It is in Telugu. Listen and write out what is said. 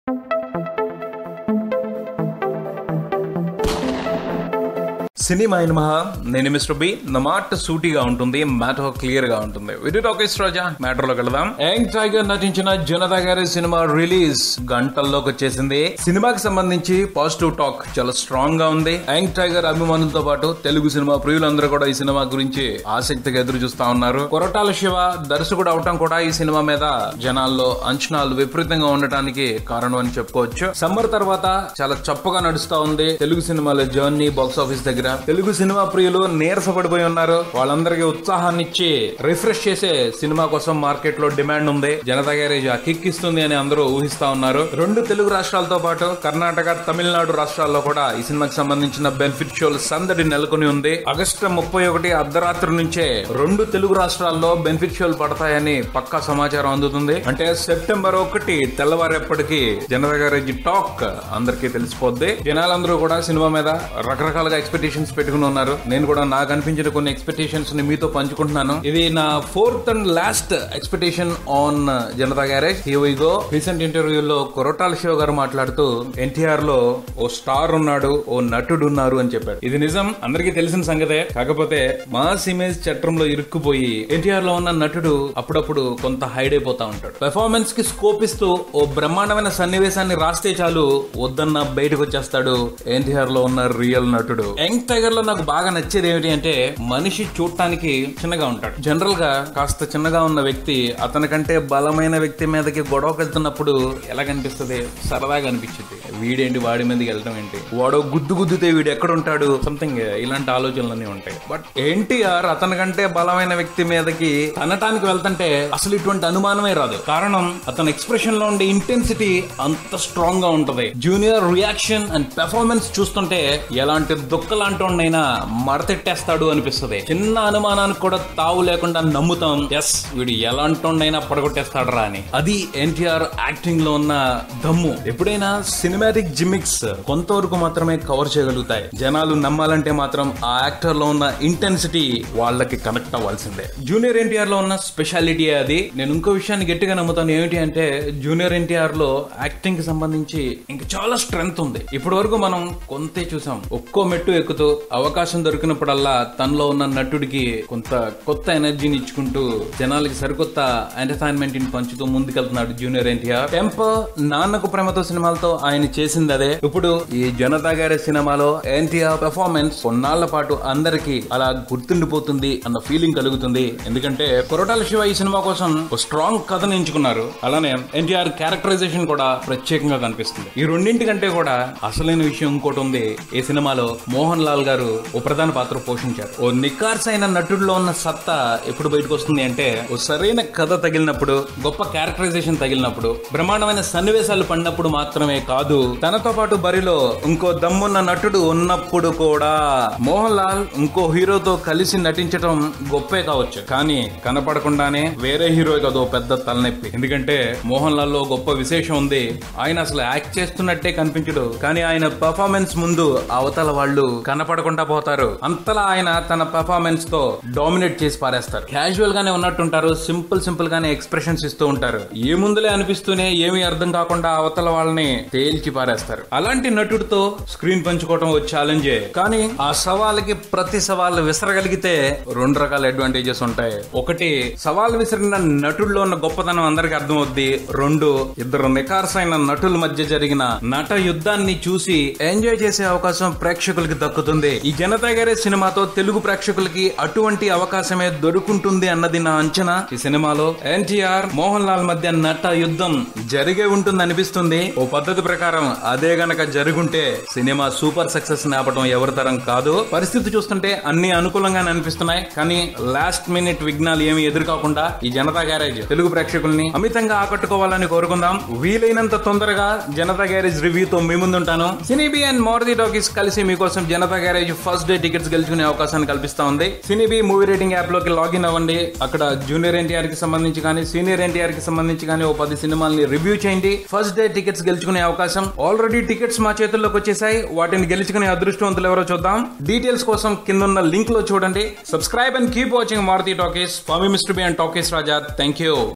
సినిమా అయిన మహా నేను మిస్టర్ బి నా మాట సూటిగా ఉంటుంది మ్యాటర్ క్లియర్ గా ఉంటుంది విడి టాకీస్ రాజా మ్యాటర్ లోకి వెళదాం యాంగ్ టైగర్ నటించిన జనతా గారి సినిమా రిలీజ్ గంటల్లోకి వచ్చేసింది సినిమాకి సంబంధించి పాజిటివ్ టాక్ చాలా స్ట్రాంగ్ గా ఉంది యాంగ్ టైగర్ అభిమానులతో పాటు తెలుగు సినిమా ప్రియులందరూ కూడా ఈ సినిమా గురించి ఆసక్తిగా ఎదురు చూస్తా ఉన్నారు కొరటాల శివ దర్శకుడు అవటం కూడా ఈ సినిమా మీద జనాల్లో అంచనాలు విపరీతంగా ఉండటానికి కారణం అని చెప్పుకోవచ్చు సమ్మర్ తర్వాత చాలా చప్పగా నడుస్తా ఉంది తెలుగు సినిమాల జర్నీ బాక్స్ ఆఫీస్ దగ్గర తెలుగు సినిమా ప్రియులు నీరసపడిపోయి ఉన్నారు వాళ్ళందరికీ ఉత్సాహాన్ని ఇచ్చి రిఫ్రెష్ చేసే సినిమా కోసం మార్కెట్ లో డిమాండ్ ఉంది జనతా గ్యారేజ్ ఆ కిక్ ఇస్తుంది అని అందరూ ఊహిస్తా ఉన్నారు రెండు తెలుగు రాష్ట్రాలతో పాటు కర్ణాటక తమిళనాడు రాష్ట్రాల్లో కూడా ఈ సినిమాకి సంబంధించిన బెనిఫిట్ షోలు సందడి నెలకొని ఉంది ఆగస్టు ముప్పై ఒకటి అర్ధరాత్రి నుంచే రెండు తెలుగు రాష్ట్రాల్లో బెనిఫిట్ షోలు పడతాయని పక్కా సమాచారం అందుతుంది అంటే సెప్టెంబర్ ఒకటి తెల్లవారేపటికి జనతా గ్యారేజ్ టాక్ అందరికీ తెలిసిపోద్ది జనాలందరూ కూడా సినిమా మీద రకరకాలుగా ఎక్స్పెక్టేషన్స్ పెట్టుకుని ఉన్నారు నేను కూడా నాకు అనిపించిన కొన్ని ఎక్స్పెక్టేషన్స్ ని మీతో పంచుకుంటున్నాను ఇది నా fourth and last expectation on Janatha Garage వి గో రీసెంట్ ఇంటర్వ్యూలో కొరటాల శివ గారు మాట్లాడుతూ ఎన్టీఆర్ లో ఓ స్టార్ ఉన్నాడు ఓ నటుడు ఉన్నారు అని చెప్పాడు ఇది నిజం అందరికీ తెలిసిన సంగతే కాకపోతే మాస్ ఇమేజ్ చట్రంలో ఇరుక్కుపోయి ఎన్టీఆర్ లో ఉన్న నటుడు అప్పుడప్పుడు కొంత హైడ్ అయిపోతా ఉంటాడు పెర్ఫార్మెన్స్ కి స్కోప్ ఇస్తూ ఓ బ్రహ్మాండమైన సన్నివేశాన్ని రాస్తే చాలు వద్దన్న బయటకు వచ్చేస్తాడు ఎన్టీఆర్ లో ఉన్న రియల్ నటుడు యంగ్ టైగర్ లో నాకు బాగా నచ్చేది ఏమిటి అంటే మనిషి చూడటానికి చిన్నగా ఉంటాడు జనరల్ గా కాస్త చిన్నగా ఉన్న వ్యక్తి అతనికంటే బలమైన వ్యక్తి మీదకి గొడవకి వెళ్తున్నప్పుడు ఎలా కనిపిస్తుంది సరదాగా అనిపించింది వీడేంటి వాడి మీదకి వెళ్ళడం ఏంటి వాడు గుద్దు గుద్దుతే వీడు ఎక్కడ ఉంటాడు సంథింగ్ ఇలాంటి ఆలోచనలన్నీ ఉంటాయి బట్ ఎన్టీఆర్ అతనికంటే బలమైన వ్యక్తి మీదకి అనటానికి వెళ్తుంటే అసలు ఇటువంటి అనుమానమే రాదు కారణం అతని ఎక్స్ప్రెషన్ లో ఉండే ఇంటెన్సిటీ అంత స్ట్రాంగ్ గా ఉంటది జూనియర్ రియాక్షన్ అండ్ పెర్ఫార్మెన్స్ చూస్తుంటే ఎలాంటి దుఃఖలాంటోడైనా మడతెట్టేస్తాడు అనిపిస్తుంది చిన్న అనుమానానికి కూడా తావు లేకుండా నమ్ముతాం ఎస్ వీడు ఎలాంటోడైనా పడగొట్టేస్తాడు రా అని అది ఎన్టీఆర్ యాక్టింగ్ లో ఉన్న దమ్ము ఎప్పుడైనా సినిమాటిక్ జిమిక్స్ కొంతవరకు మాత్రమే కవర్ చేయగలుగుతాయి జనాలు నమ్మాలంటే మాత్రం ఆ యాక్టర్ లో ఉన్న ఇంటెన్సిటీ వాళ్ళకి కనెక్ట్ అవ్వాల్సిందే జూనియర్ ఎన్టీఆర్ లో ఉన్న స్పెషాలిటీ అది నేను ఇంకో విషయాన్ని గట్టిగా నమ్ముతాను ఏమిటి అంటే జూనియర్ ఎన్టీఆర్ లో యాక్టింగ్ కి సంబంధించి ఇంకా చాలా స్ట్రెంగ్త్ ఉంది ఇప్పటి వరకు మనం కొంతే చూసాం ఒక్కో మెట్టు ఎక్కుతూ అవకాశం దొరికినప్పుడల్లా తనలో ఉన్న నటుడికి కొంత కొత్త ఎనర్జీని ఇచ్చుకుంటూ జనాలకి సరికొత్త ఎంటర్టైన్మెంట్ ని పంచుతూ ముందుకెళ్తున్నాడు జూనియర్ ఎన్టీఆర్ టెంపో నాన్నకు ప్రేమతో సినిమాలతో ఆయన చేసింది అదే ఇప్పుడు ఈ జనతా గారి సినిమాలో ఎన్టీఆర్ పెర్ఫార్మెన్స్ కొన్నాళ్ల పాటు అందరికి అలా గుర్తుండిపోతుంది అన్న ఫీలింగ్ కలుగుతుంది ఎందుకంటే కొరటాల శివ ఈ సినిమా కోసం ఒక స్ట్రాంగ్ కథను ఎంచుకున్నారు అలానే ఎన్టీఆర్ క్యారెక్టరైజేషన్ కూడా ప్రత్యేకంగా కనిపిస్తుంది ఈ రెండింటికంటే కూడా అసలైన విషయం ఇంకోటి ఉంది ఈ సినిమాలో మోహన్ లాల్ గారు ఓ ప్రధాన పాత్ర పోషించారు ఓ నికార్స్ అయిన నటుడిలో ఉన్న సత్తా ఎప్పుడు బయటకు వస్తుంది అంటే ఓ సరైన కథ తగిలినప్పుడు గొప్ప క్యారెక్టరైజేషన్ తగిలినప్పుడు బ్రహ్మాండమైన సన్నివేశాలు పడినప్పుడు మాత్రమే కాదు తనతో పాటు బరిలో ఇంకో దమ్మున్న నటుడు ఉన్నప్పుడు కూడా మోహన్ లాల్ ఇంకో హీరోతో కలిసి నటించడం గొప్పే కావచ్చు కానీ కనపడకుండానే వేరే హీరోకి అదో పెద్ద తలనొప్పి ఎందుకంటే మోహన్ లాల్ లో గొప్ప విశేషం ఉంది ఆయన అసలు యాక్ట్ చేస్తున్నట్టే కనిపించడు కానీ ఆయన పర్ఫార్మెన్స్ ముందు అవతల వాళ్ళు కనపడకుండా పోతారు అంతలా ఆయన తన పర్ఫార్మెన్స్ తో డామినేట్ చేసి పారేస్తారు క్యాజువల్ గానే ఉన్నట్టుంటారు సింపుల్ సింపుల్ గానే ఎక్స్ప్రెషన్స్ ఇస్తూ ఉంటారు ఏ ముందులే అనిపిస్తూనే ఏమీ అర్థం కాకుండా అవతల వాళ్ళని తేల్చి పారేస్తారు అలాంటి నటుడితో స్క్రీన్ పంచుకోవడం ఒక ఛాలెంజే కానీ ఆ సవాల్కి ప్రతి సవాల్ విసరగలిగితే రెండు రకాల అడ్వాంటేజెస్ ఉంటాయి ఒకటి సవాల్ విసిరిన నటుల్లో ఉన్న గొప్పతనం అందరికి అర్థమవుద్ది రెండు ఇద్దరు నికార్సైన నటుల మధ్య జరిగిన నట యుద్ధాన్ని చూసి ఎంజాయ్ చేసే అవకాశం ప్రేక్షకులకి దక్కుతుంది ఈ జనతా గారి సినిమాతో తెలుగు ప్రేక్షకులకి అటువంటి అవకాశమే దొరుకుంటుంది అన్నది నా అంచనా ఈ సినిమాలో ఎన్టీఆర్ మోహన్ లాల్ మధ్య నట యుద్ధం జరిగే ఉంటుంది అనిపిస్తుంది ఓ పద్ధతి ప్రకారం అదే గనక జరుగుంటే సినిమా సూపర్ సక్సెస్ నాపడం ఎవరి తరం కాదు పరిస్థితి చూస్తుంటే అన్ని అనుకూలంగానే అనిపిస్తున్నాయి కానీ లాస్ట్ మినిట్ విఘ్నాలు ఏమి ఎదురుకాకుండా ఈ జనతా గ్యారేజ్ తెలుగు ప్రేక్షకుల్ని అమితంగా ఆకట్టుకోవాలని కోరుకుందాం వీలైనంత తొందరగా జనతా గ్యారేజ్ రివ్యూతో మీ ముందుంటాను సినీబీ అండ్ మోరది టాకీస్ కలిసి మీకోసం Janatha Garage first day tickets గెలుచుకునే అవకాశాన్ని కల్పిస్తా ఉంది సినీబీ మూవీ రేటింగ్ యాప్ లోకి లాగిన్ అవ్వండి అక్కడ జూనియర్ ఎన్టీఆర్ కి సంబంధించి కానీ సీనియర్ ఎన్టీఆర్ కి సంబంధించి కానీ ఓ పది సినిమాల్ని రివ్యూ చేయండి ఫస్ట్ డే టికెట్స్ గెలుచుకునే అవకాశం ఆల్రెడీ టికెట్స్ మా చేతుల్లోకి వచ్చేసాయి వాటిని గెలుచుకునే అదృష్టవంతులు ఎవరో చూద్దాం డీటెయిల్స్ కోసం కింద ఉన్న లింక్ లో చూడండి subscribe and keep watching Maruti talkies ఫామీ mister B and talkies Raja thank you